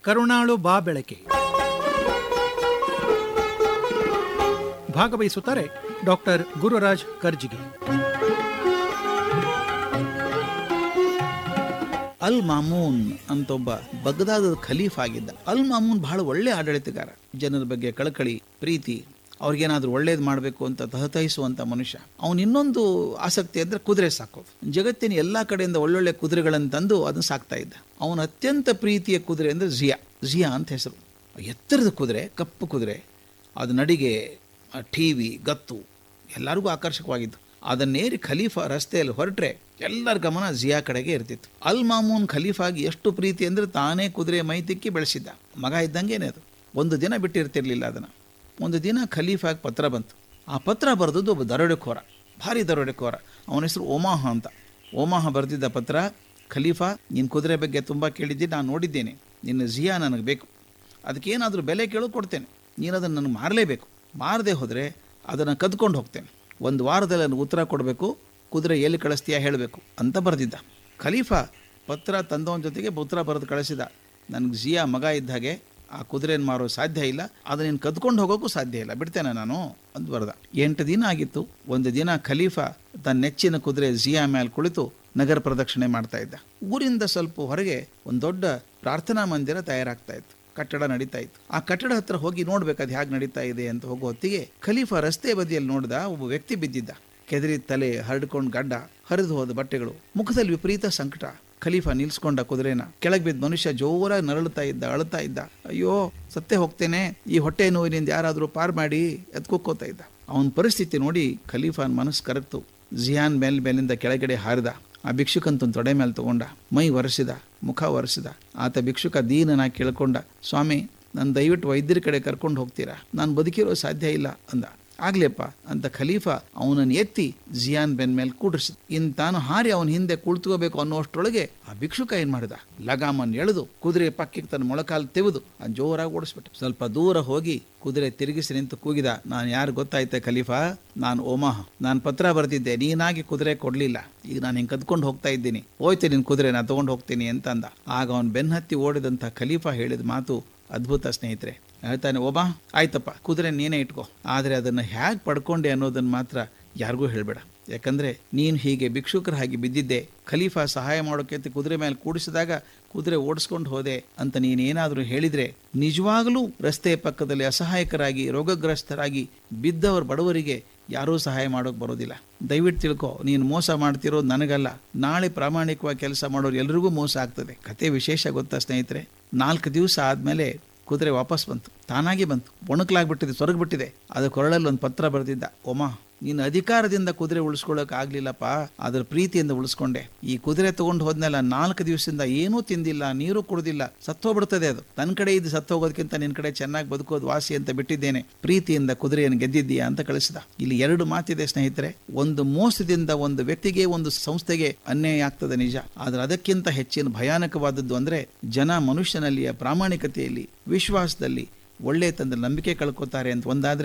ಕರುಣಾಳು ಬಾ ಬೆಳಕೆ ಭಾಗವಹಿಸುತ್ತಾರೆ ಡಾಕ್ಟರ್ ಗುರುರಾಜ್ ಕರ್ಜಿಗಿ ಅಲ್ ಮಾಮೂನ್ ಅಂತ ಒಬ್ಬ ಬಗ್ದಾದ ಖಲೀಫ್ ಆಗಿದ್ದ ಅಲ್ ಮಾಮೂನ್ ಬಹಳ ಒಳ್ಳೆ ಆಡಳಿತಗಾರ ಜನರ ಬಗ್ಗೆ ಕಳಕಳಿ ಪ್ರೀತಿ ಅವ್ರಿಗೇನಾದ್ರೂ ಒಳ್ಳೇದು ಮಾಡಬೇಕು ಅಂತ ತಹತಹಿಸುವಂತ ಮನುಷ್ಯ ಅವನು ಇನ್ನೊಂದು ಆಸಕ್ತಿ ಅಂದ್ರೆ ಕುದುರೆ ಸಾಕೋದು ಜಗತ್ತಿನ ಎಲ್ಲಾ ಕಡೆಯಿಂದ ಒಳ್ಳೊಳ್ಳೆ ಕುದುರೆಗಳನ್ನು ತಂದು ಅದನ್ನ ಸಾಕ್ತಾ ಇದ್ದ ಅವನ ಅತ್ಯಂತ ಪ್ರೀತಿಯ ಕುದುರೆ ಅಂದ್ರೆ ಜಿಯಾ ಜಿಯಾ ಅಂತ ಹೆಸರು ಎತ್ತರದ ಕುದುರೆ ಕಪ್ಪು ಕುದುರೆ ಅದು ನಡಿಗೆ ಟಿ ವಿ ಗತ್ತು ಎಲ್ಲರಿಗೂ ಆಕರ್ಷಕವಾಗಿತ್ತು ಅದನ್ನೇರಿ ಖಲೀಫಾ ರಸ್ತೆಯಲ್ಲಿ ಹೊರಟ್ರೆ ಎಲ್ಲರ ಗಮನ ಜಿಯಾ ಕಡೆಗೆ ಇರ್ತಿತ್ತು ಅಲ್ ಮಾಮೂನ್ ಖಲೀಫಾಗಿ ಎಷ್ಟು ಪ್ರೀತಿ ಅಂದ್ರೆ ತಾನೇ ಕುದುರೆ ಮೈ ತಿಕ್ಕಿ ಬೆಳೆಸಿದ್ದ ಮಗ ಇದ್ದಂಗೇನೆ ಅದು ಒಂದು ದಿನ ಬಿಟ್ಟಿರ್ತಿರ್ಲಿಲ್ಲ ಅದನ್ನು ಒಂದು ದಿನ ಖಲೀಫಾಗಿ ಪತ್ರ ಬಂತು ಆ ಪತ್ರ ಬರೆದದ್ದು ಒಬ್ಬ ದರೋಡೆಕೋರ ಭಾರಿ ದರೋಡೆಕೋರ ಅವನ ಹೆಸರು ಓಮಾಹ ಅಂತ ಓಮಾಹ ಬರೆದಿದ್ದ ಪತ್ರ ಖಲೀಫಾ ನಿನ್ನ ಕುದುರೆ ಬಗ್ಗೆ ತುಂಬ ಕೇಳಿದ್ದೀನಿ ನಾನು ನೋಡಿದ್ದೇನೆ ನಿನ್ನ ಜಿಯಾ ನನಗೆ ಬೇಕು ಅದಕ್ಕೇನಾದರೂ ಬೆಲೆ ಕೇಳೋ ಕೊಡ್ತೇನೆ ನೀನು ಅದನ್ನು ನನಗೆ ಮಾರಲೇಬೇಕು ಮಾರದೆ ಹೋದರೆ ಅದನ್ನು ಕದ್ಕೊಂಡು ಹೋಗ್ತೇನೆ ಒಂದು ವಾರದಲ್ಲಿ ನನಗೆ ಉತ್ತರ ಕೊಡಬೇಕು ಕುದುರೆ ಎಲ್ಲಿ ಕಳಿಸ್ತೀಯಾ ಹೇಳಬೇಕು ಅಂತ ಬರೆದಿದ್ದ ಖಲೀಫಾ ಪತ್ರ ತಂದವನ ಜೊತೆಗೆ ಉತ್ತರ ಬರೆದು ಕಳಿಸಿದ ನನಗೆ ಜಿಯಾ ಮಗ ಇದ್ದ ಹಾಗೆ ಆ ಕುದುರೆನ ಮಾರೋ ಸಾಧ್ಯ ಇಲ್ಲ ಅದು ನೀನು ಕದ್ಕೊಂಡು ಹೋಗೋಕ್ಕೂ ಸಾಧ್ಯ ಇಲ್ಲ ಬಿಡ್ತೇನೆ ನಾನು ಅಂತ ಬರೆದ ಎಂಟು ದಿನ ಆಗಿತ್ತು ಒಂದು ದಿನ ಖಲೀಫಾ ತನ್ನ ನೆಚ್ಚಿನ ಕುದುರೆ ಜಿಯಾ ಮೇಲೆ ಕುಳಿತು ನಗರ ಪ್ರದಕ್ಷಿಣೆ ಮಾಡ್ತಾ ಇದ್ದ ಊರಿಂದ ಸ್ವಲ್ಪ ಹೊರಗೆ ಒಂದು ದೊಡ್ಡ ಪ್ರಾರ್ಥನಾ ಮಂದಿರ ತಯಾರಾಗ್ತಾ ಇತ್ತು ಕಟ್ಟಡ ನಡೀತಾ ಇತ್ತು ಆ ಕಟ್ಟಡ ಹತ್ರ ಹೋಗಿ ನೋಡ್ಬೇಕು ಅದು ಹೇಗೆ ನಡೀತಾ ಇದೆ ಅಂತ ಹೋಗೋ ಹೊತ್ತಿಗೆ ಖಲೀಫಾ ರಸ್ತೆ ಬದಿಯಲ್ಲಿ ನೋಡಿದ ಒಬ್ಬ ವ್ಯಕ್ತಿ ಬಿದ್ದಿದ್ದ ಕೆದರಿ ತಲೆ ಹರಡ್ಕೊಂಡು ಗಡ್ಡ ಹರಿದು ಹೋದ ಬಟ್ಟೆಗಳು ಮುಖದಲ್ಲಿ ವಿಪರೀತ ಸಂಕಟ ಖಲೀಫಾ ನಿಲ್ಸ್ಕೊಂಡ ಕುದುರೆನ ಕೆಳಗೆ ಬಿದ್ದ ಮನುಷ್ಯ ಜೋರಾಗಿ ನರಳುತ್ತಾ ಇದ್ದ ಅಳುತ್ತಾ ಇದ್ದ ಅಯ್ಯೋ ಸತ್ತೆ ಹೋಗ್ತೇನೆ ಈ ಹೊಟ್ಟೆ ನೋವಿನಿಂದ ಯಾರಾದರೂ ಪಾರ್ ಮಾಡಿ ಎತ್ಕೋಕೋತಾ ಇದ್ದ ಅವನ ಪರಿಸ್ಥಿತಿ ನೋಡಿ ಖಲೀಫಾನ್ ಮನಸ್ಸು ಕರಗ್ತು ಜಿಯಾನ್ ಮೇಲ್ ಮೇಲಿಂದ ಕೆಳಗಡೆ ಹಾರಿದ ಆ ಭಿಕ್ಷುಕಂತನ ತೊಡೆ ಮೇಲೆ ತಗೊಂಡ ಮೈ ಒರೆಸಿದ ಮುಖ ಒರೆಸಿದ ಆತ ಭಿಕ್ಷುಕ ದೀನನಾಗಿ ಕೇಳ್ಕೊಂಡ ಸ್ವಾಮಿ ನಾನು ದಯವಿಟ್ಟು ವೈದ್ಯರ ಕಡೆ ಕರ್ಕೊಂಡು ಹೋಗ್ತೀರಾ ನಾನು ಬದುಕಿರೋ ಸಾಧ್ಯ ಇಲ್ಲ ಅಂದ ಆಗ್ಲೇಪ್ಪ ಅಂತ ಖಲೀಫಾ ಅವನನ್ನು ಎತ್ತಿ ಜಿಯಾನ್ ಬೆನ್ ಮೇಲೆ ಕೂಡಿಸಿದ ಇನ್ ತಾನು ಹಾರಿ ಅವನ ಹಿಂದೆ ಕುಳಿತುಕೋಬೇಕು ಅನ್ನೋಷ್ಟರೊಳಗೆ ಆ ಭಿಕ್ಷುಕ ಏನ್ ಮಾಡಿದ ಲಗಾಮನ್ ಎಳೆದು ಕುದುರೆ ಪಕ್ಕಕ್ಕೆ ತನ್ನ ಮೊಳಕಾಲು ತೆಗೆದು ಆ ಜೋರಾಗಿ ಓಡಿಸ್ಬಿಟ್ಟು ಸ್ವಲ್ಪ ದೂರ ಹೋಗಿ ಕುದುರೆ ತಿರುಗಿಸಿ ನಿಂತು ಕೂಗಿದ ನಾನು ಯಾರು ಗೊತ್ತಾಯ್ತೆ ಖಲೀಫಾ ನಾನು ಓಮಾಹ ನಾನು ಪತ್ರ ಬರೆದಿದ್ದೆ ನೀನಾಗಿ ಕುದುರೆ ಕೊಡ್ಲಿಲ್ಲ ಈಗ ನಾನು ಹಿಂಗೆ ಕದ್ಕೊಂಡು ಹೋಗ್ತಾ ಇದ್ದೀನಿ ಹೋಯ್ತೆ ನಿನ್ ಕುದುರೆ ನಾನು ತಗೊಂಡು ಹೋಗ್ತೀನಿ ಅಂತ ಅಂದ ಆಗ ಅವನು ಬೆನ್ನತ್ತಿ ಓಡಿದಂಥ ಖಲೀಫಾ ಹೇಳಿದ ಮಾತು ಅದ್ಭುತ ಸ್ನೇಹಿತರೆ ಹೇಳ್ತಾನೆ ಒಬ್ಬ ಆಯ್ತಪ್ಪ ಕುದುರೆ ನೀನೇ ಇಟ್ಕೋ ಆದರೆ ಅದನ್ನು ಹೇಗೆ ಪಡ್ಕೊಂಡೆ ಅನ್ನೋದನ್ನು ಮಾತ್ರ ಯಾರಿಗೂ ಹೇಳಬೇಡ ಯಾಕಂದ್ರೆ ನೀನು ಹೀಗೆ ಭಿಕ್ಷುಕರ ಹಾಗೆ ಬಿದ್ದಿದ್ದೆ ಖಲೀಫಾ ಸಹಾಯ ಮಾಡೋಕೆ ಅಂತ ಕುದುರೆ ಮೇಲೆ ಕೂಡಿಸಿದಾಗ ಕುದುರೆ ಓಡಿಸ್ಕೊಂಡು ಹೋದೆ ಅಂತ ನೀನೇನಾದರೂ ಹೇಳಿದ್ರೆ ನಿಜವಾಗಲೂ ರಸ್ತೆ ಪಕ್ಕದಲ್ಲಿ ಅಸಹಾಯಕರಾಗಿ ರೋಗಗ್ರಸ್ತರಾಗಿ ಬಿದ್ದವರ ಬಡವರಿಗೆ ಯಾರೂ ಸಹಾಯ ಮಾಡೋಕೆ ಬರೋದಿಲ್ಲ ದಯವಿಟ್ಟು ತಿಳ್ಕೊ ನೀನು ಮೋಸ ಮಾಡ್ತಿರೋದು ನನಗಲ್ಲ ನಾಳೆ ಪ್ರಾಮಾಣಿಕವಾಗಿ ಕೆಲಸ ಮಾಡೋರು ಎಲ್ರಿಗೂ ಮೋಸ ಆಗ್ತದೆ ಕತೆ ವಿಶೇಷ ಗೊತ್ತಾ ಸ್ನೇಹಿತರೆ ನಾಲ್ಕು ದಿವಸ ಆದಮೇಲೆ ಕುದುರೆ ವಾಪಸ್ ಬಂತು ತಾನಾಗಿ ಬಂತು ಒಣಕಲಾಗ್ಬಿಟ್ಟಿದೆ ಸೊರಗ್ಬಿಟ್ಟಿದೆ ಅದು ಕೊರಳಲ್ಲಿ ಒಂದು ಪತ್ರ ಬರೆದಿದ್ದ ಒಮ್ಮ ನೀನು ಅಧಿಕಾರದಿಂದ ಕುದುರೆ ಉಳಿಸ್ಕೊಳ್ಳೋಕೆ ಆಗ್ಲಿಲ್ಲಪ್ಪ ಅದ್ರ ಪ್ರೀತಿಯಿಂದ ಉಳಿಸ್ಕೊಂಡೆ ಈ ಕುದುರೆ ತಗೊಂಡು ಹೋದ್ನೆಲ್ಲ ನಾಲ್ಕು ದಿವಸದಿಂದ ಏನೂ ತಿಂದಿಲ್ಲ ನೀರು ಕುಡ್ದಿಲ್ಲ ಸತ್ತೋಗ್ಬಿಡ್ತದೆ ಅದು ನನ್ನ ಕಡೆ ಇದು ಸತ್ತೋಗೋದಕ್ಕಿಂತ ನಿನ್ನ ಕಡೆ ಚೆನ್ನಾಗಿ ಬದುಕೋದು ವಾಸಿ ಅಂತ ಬಿಟ್ಟಿದ್ದೇನೆ ಪ್ರೀತಿಯಿಂದ ಕುದುರೆಯನ್ನು ಗೆದ್ದಿದ್ದೀಯಾ ಅಂತ ಕಳಿಸಿದ ಇಲ್ಲಿ ಎರಡು ಮಾತಿದೆ ಸ್ನೇಹಿತರೆ ಒಂದು ಮೋಸದಿಂದ ಒಂದು ವ್ಯಕ್ತಿಗೆ ಒಂದು ಸಂಸ್ಥೆಗೆ ಅನ್ಯಾಯ ಆಗ್ತದೆ ನಿಜ ಆದ್ರೆ ಅದಕ್ಕಿಂತ ಹೆಚ್ಚಿನ ಭಯಾನಕವಾದದ್ದು ಅಂದ್ರೆ ಜನ ಮನುಷ್ಯನಲ್ಲಿಯ ಪ್ರಾಮಾಣಿಕತೆಯಲ್ಲಿ ವಿಶ್ವಾಸದಲ್ಲಿ ಒಳ್ಳೆತನದ ನಂಬಿಕೆ ಕಳ್ಕೊತಾರೆ ಅಂತ ಒಂದಾದ್ರೆ